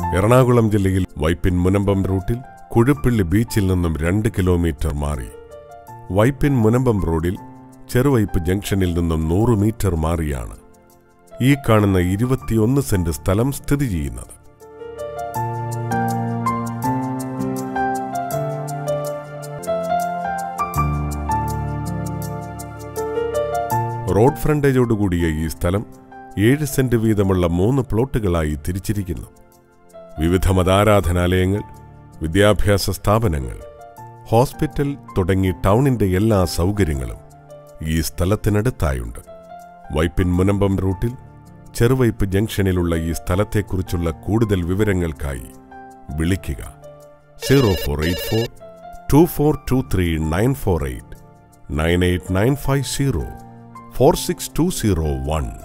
എറണാകുളം ജില്ലയിൽ വൈപ്പിൻ മുനമ്പം റൂട്ടിൽ കുഴുപ്പിള്ളി ബീച്ചിൽ നിന്നും രണ്ട് കിലോമീറ്റർ മാറി വൈപ്പിൻ മുനമ്പം റോഡിൽ ചെറുവൈപ്പ് ജംഗ്ഷനിൽ നിന്നും നൂറ് മീറ്റർ മാറിയാണ് ഈ കാണുന്ന ഇരുപത്തിയൊന്ന് സെന്റ് സ്ഥലം സ്ഥിതി ചെയ്യുന്നത് റോഡ് ഫ്രണ്ടേജോടുകൂടിയ ഈ സ്ഥലം ഏഴ് സെന്റ് വീതമുള്ള മൂന്ന് പ്ലോട്ടുകളായി തിരിച്ചിരിക്കുന്നു വിവിധ മതാരാധനാലയങ്ങൾ വിദ്യാഭ്യാസ സ്ഥാപനങ്ങൾ ഹോസ്പിറ്റൽ തുടങ്ങി ടൗണിന്റെ എല്ലാ സൗകര്യങ്ങളും ഈ സ്ഥലത്തിനടുത്തായുണ്ട് വൈപ്പിൻ മുനമ്പം റൂട്ടിൽ ചെറുവൈപ്പ് ജംഗ്ഷനിലുള്ള ഈ സ്ഥലത്തെക്കുറിച്ചുള്ള കൂടുതൽ വിവരങ്ങൾക്കായി വിളിക്കുക zero four eight four two four two three nine four eight nine eight nine five zero four six two zero one